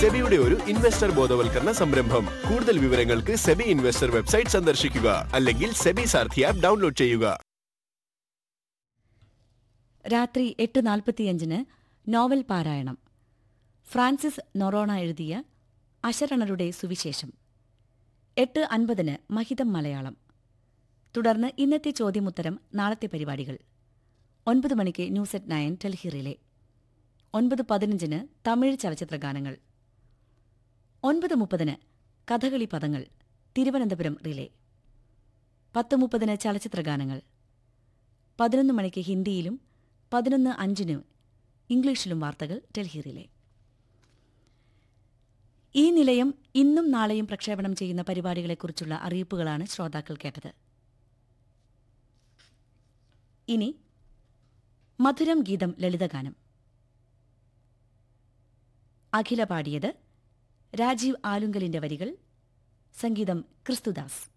സെബിയുടെ ഒരു ഇൻവെസ്റ്റർ ബോധവൽക്കരണ സംരംഭം കൂടുതൽ വിവരങ്ങൾക്ക് സെബി ഇൻവെസ്റ്റർ വെബ്സൈറ്റ് സന്ദർശിക്കുക അല്ലെങ്കിൽ സെബി സാർഥി ആപ്പ് ഡൗൺലോഡ് ചെയ്യുക രാത്രി എട്ട് നാൽപ്പത്തിയഞ്ചിന് നോവൽ പാരായണം ഫ്രാൻസിസ് നൊറോണ എഴുതിയ അശരണരുടെ സുവിശേഷം എട്ട് അൻപതിന് മഹിതം മലയാളം തുടർന്ന് ഇന്നത്തെ ചോദ്യമുത്തരം നാളത്തെ പരിപാടികൾ ഒൻപത് മണിക്ക് news at nine Delhi relay ഒൻപത് പതിനഞ്ചിന് തമിഴ് ചലച്ചിത്ര ഗാനങ്ങൾ ഒൻപത് മുപ്പതിന് കഥകളി പദങ്ങൾ തിരുവനന്തപുരം റിലേ പത്ത് മുപ്പതിന് ചലച്ചിത്ര ഗാനങ്ങൾ പതിനൊന്ന് മണിക്ക് ഹിന്ദിയിലും പതിനൊന്ന് അഞ്ചിന് ഇംഗ്ലീഷിലും വാർത്തകൾ ഡൽഹി റിലേ ഈ നിലയം ഇന്നും നാളെയും പ്രക്ഷേപണം ചെയ്യുന്ന പരിപാടികളെക്കുറിച്ചുള്ള അറിയിപ്പുകളാണ് ശ്രോതാക്കൾ കേട്ടത് ഇനി മധുരം ഗീതം ലളിതഗാനം അഖില പാടിയത് രാജീവ് ആലുങ്കലിന്റെ വരികൾ സംഗീതം ക്രിസ്തുദാസ്